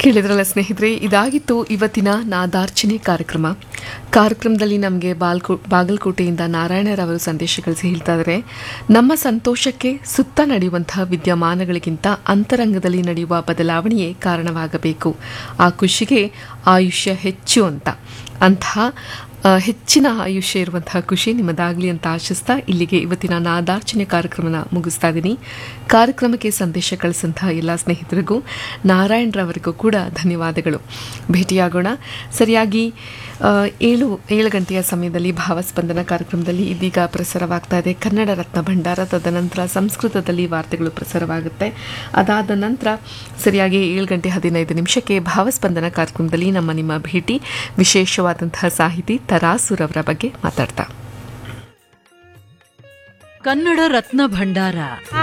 ಕೇಳಿದ್ರಲ್ಲ ಸ್ನೇಹಿತರೆ ಇದಾಗಿತ್ತು ಇವತ್ತಿನ ನಾದಾರ್ಚನೆ ಕಾರ್ಯಕ್ರಮ ಕಾರ್ಯಕ್ರಮದಲ್ಲಿ ನಮಗೆ ಬಾಲ್ಕೋ ಬಾಗಲಕೋಟೆಯಿಂದ ನಾರಾಯಣರವರು ಸಂದೇಶ ಕಳಿಸಿ ಹೇಳ್ತಾ ಇದ್ದಾರೆ ನಮ್ಮ ಸಂತೋಷಕ್ಕೆ ಸುತ್ತ ನಡೆಯುವಂತಹ ವಿದ್ಯಮಾನಗಳಿಗಿಂತ ಅಂತರಂಗದಲ್ಲಿ ನಡೆಯುವ ಬದಲಾವಣೆಯೇ ಕಾರಣವಾಗಬೇಕು ಆ ಖುಷಿಗೆ ಆಯುಷ್ಯ ಹೆಚ್ಚು ಅಂತ ಅಂತಹ ಆ, ಹೆಚ್ಚಿನ ಆಯುಷ್ಯ ಇರುವಂತಹ ಖುಷಿ ನಿಮ್ಮದಾಗಲಿ ಅಂತ ಆಶಿಸ್ತಾ ಇಲ್ಲಿಗೆ ಇವತ್ತಿನ ನಾದಾರ್ಚನೆ ಕಾರ್ಯಕ್ರಮನ ಮುಗಿಸ್ತಾ ಇದ್ದೀನಿ ಕಾರ್ಯಕ್ರಮಕ್ಕೆ ಸಂದೇಶ ಕಳಿಸಂತಹ ಎಲ್ಲ ಸ್ನೇಹಿತರಿಗೂ ನಾರಾಯಣರವರಿಗೂ ಕೂಡ ಧನ್ಯವಾದಗಳು ಭೇಟಿಯಾಗೋಣ ಸರಿಯಾಗಿ ಆ, ಏಳು ಏಳು ಗಂಟೆಯ ಸಮಯದಲ್ಲಿ ಭಾವಸ್ಪಂದನ ಕಾರ್ಯಕ್ರಮದಲ್ಲಿ ಇದೀಗ ಪ್ರಸಾರವಾಗ್ತಾ ಇದೆ ಕನ್ನಡ ರತ್ನ ಭಂಡಾರ ತದನಂತರ ಸಂಸ್ಕೃತದಲ್ಲಿ ವಾರ್ತೆಗಳು ಪ್ರಸಾರವಾಗುತ್ತೆ ಅದಾದ ನಂತರ ಸರಿಯಾಗಿ ಏಳು ಗಂಟೆ ಹದಿನೈದು ನಿಮಿಷಕ್ಕೆ ಭಾವಸ್ಪಂದನ ಕಾರ್ಯಕ್ರಮದಲ್ಲಿ ನಮ್ಮ ನಿಮ್ಮ ಭೇಟಿ ವಿಶೇಷವಾದಂತಹ ಸಾಹಿತಿ ತರಾಸುರವರ ಬಗ್ಗೆ ಮಾತಾಡ್ತಾ ಕನ್ನಡ ರತ್ನ ಭಂಡಾರ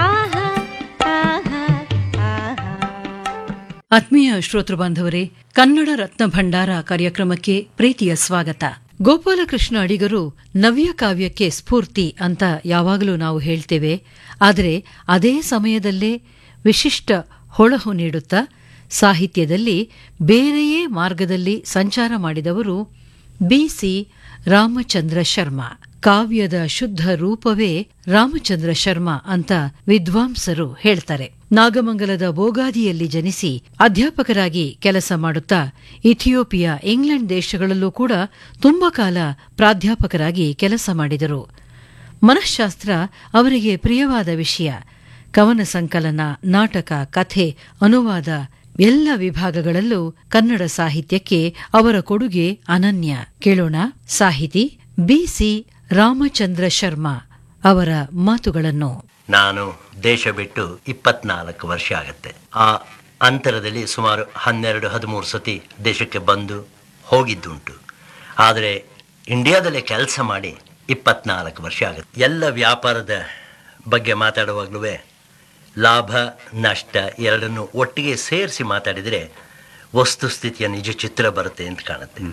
ಆತ್ಮೀಯ ಶ್ರೋತೃ ಬಾಂಧವರೇ ಕನ್ನಡ ರತ್ನ ಭಂಡಾರ ಕಾರ್ಯಕ್ರಮಕ್ಕೆ ಪ್ರೀತಿಯ ಸ್ವಾಗತ ಗೋಪಾಲಕೃಷ್ಣ ಅಡಿಗರು ನವ್ಯ ಕಾವ್ಯಕ್ಕೆ ಸ್ಫೂರ್ತಿ ಅಂತ ಯಾವಾಗಲೂ ನಾವು ಹೇಳ್ತೇವೆ ಆದರೆ ಅದೇ ಸಮಯದಲ್ಲೇ ವಿಶಿಷ್ಟ ಹೊಳಹು ನೀಡುತ್ತಾ ಸಾಹಿತ್ಯದಲ್ಲಿ ಬೇರೆಯೇ ಮಾರ್ಗದಲ್ಲಿ ಸಂಚಾರ ಮಾಡಿದವರು ಬಿಸಿ ರಾಮಚಂದ್ರ ಶರ್ಮಾ ಕಾವ್ಯದ ಶುದ್ಧ ರೂಪವೇ ರಾಮಚಂದ್ರ ಶರ್ಮಾ ಅಂತ ವಿದ್ವಾಂಸರು ಹೇಳ್ತಾರೆ ನಾಗಮಂಗಲದ ಬೋಗಾದಿಯಲ್ಲಿ ಜನಿಸಿ ಅಧ್ಯಾಪಕರಾಗಿ ಕೆಲಸ ಮಾಡುತ್ತಾ ಇಥಿಯೋಪಿಯಾ ಇಂಗ್ಲೆಂಡ್ ದೇಶಗಳಲ್ಲೂ ಕೂಡ ತುಂಬಾ ಕಾಲ ಪ್ರಾಧ್ಯಾಪಕರಾಗಿ ಕೆಲಸ ಮಾಡಿದರು ಮನಃಶಾಸ್ತ್ರ ಅವರಿಗೆ ಪ್ರಿಯವಾದ ವಿಷಯ ಕವನ ಸಂಕಲನ ನಾಟಕ ಕಥೆ ಅನುವಾದ ಎಲ್ಲ ವಿಭಾಗಗಳಲ್ಲೂ ಕನ್ನಡ ಸಾಹಿತ್ಯಕ್ಕೆ ಅವರ ಕೊಡುಗೆ ಅನನ್ಯ ಕೇಳೋಣ ಸಾಹಿತಿ ಬಿಸಿ ರಾಮಚಂದ್ರ ಶರ್ಮಾ ಅವರ ಮಾತುಗಳನ್ನು ನಾನು ದೇಶ ಬಿಟ್ಟು ಇಪ್ಪತ್ನಾಲ್ಕು ವರ್ಷ ಆಗತ್ತೆ ಆ ಅಂತರದಲ್ಲಿ ಸುಮಾರು ಹನ್ನೆರಡು ಹದಿಮೂರು ಸತಿ ದೇಶಕ್ಕೆ ಬಂದು ಹೋಗಿದ್ದುಂಟು ಆದರೆ ಇಂಡಿಯಾದಲ್ಲೇ ಕೆಲಸ ಮಾಡಿ ಇಪ್ಪತ್ನಾಲ್ಕು ವರ್ಷ ಆಗುತ್ತೆ ಎಲ್ಲ ವ್ಯಾಪಾರದ ಬಗ್ಗೆ ಮಾತಾಡುವಾಗಲೂ ಲಾಭ ನಷ್ಟ ಎರಡನ್ನು ಒಟ್ಟಿಗೆ ಸೇರಿಸಿ ಮಾತಾಡಿದರೆ ವಸ್ತುಸ್ಥಿತಿಯ ನಿಜ ಚಿತ್ರ ಬರುತ್ತೆ ಅಂತ ಕಾಣುತ್ತೆ